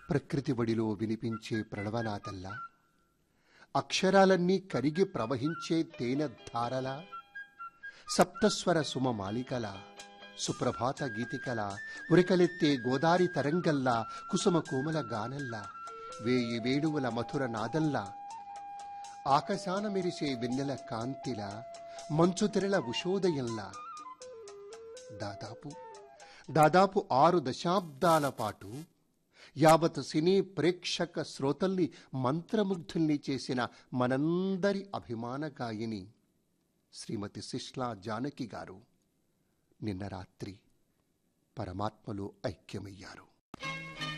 ప్రకృతి బడిలో వినిపించే ప్రణవనాదల్లా అక్షరాలన్నీ కరిగి ప్రవహించే తేనె ధారలా సప్తస్వర సుమ మాలికల సుప్రభాత గీతికల ఉరికలెత్తే గోదారి తరంగల్లా కుసుమ కోమల గానల్లా వేయి వేణువుల మధుర నాదల్లా ఆకాశాన మెరిసే వెన్నెల కాంతిలా మంచు తెరల ఉషోదయంలా దాదాపు దాదాపు ఆరు దశాబ్దాల పాటు యావత్ సినీ ప్రేక్షక శ్రోతల్ని మంత్రముగ్ధుల్ని చేసిన మనందరి అభిమాన గాయని శ్రీమతి శిష్లా జానకి గారు నిన్న రాత్రి పరమాత్మలో ఐక్యమయ్యారు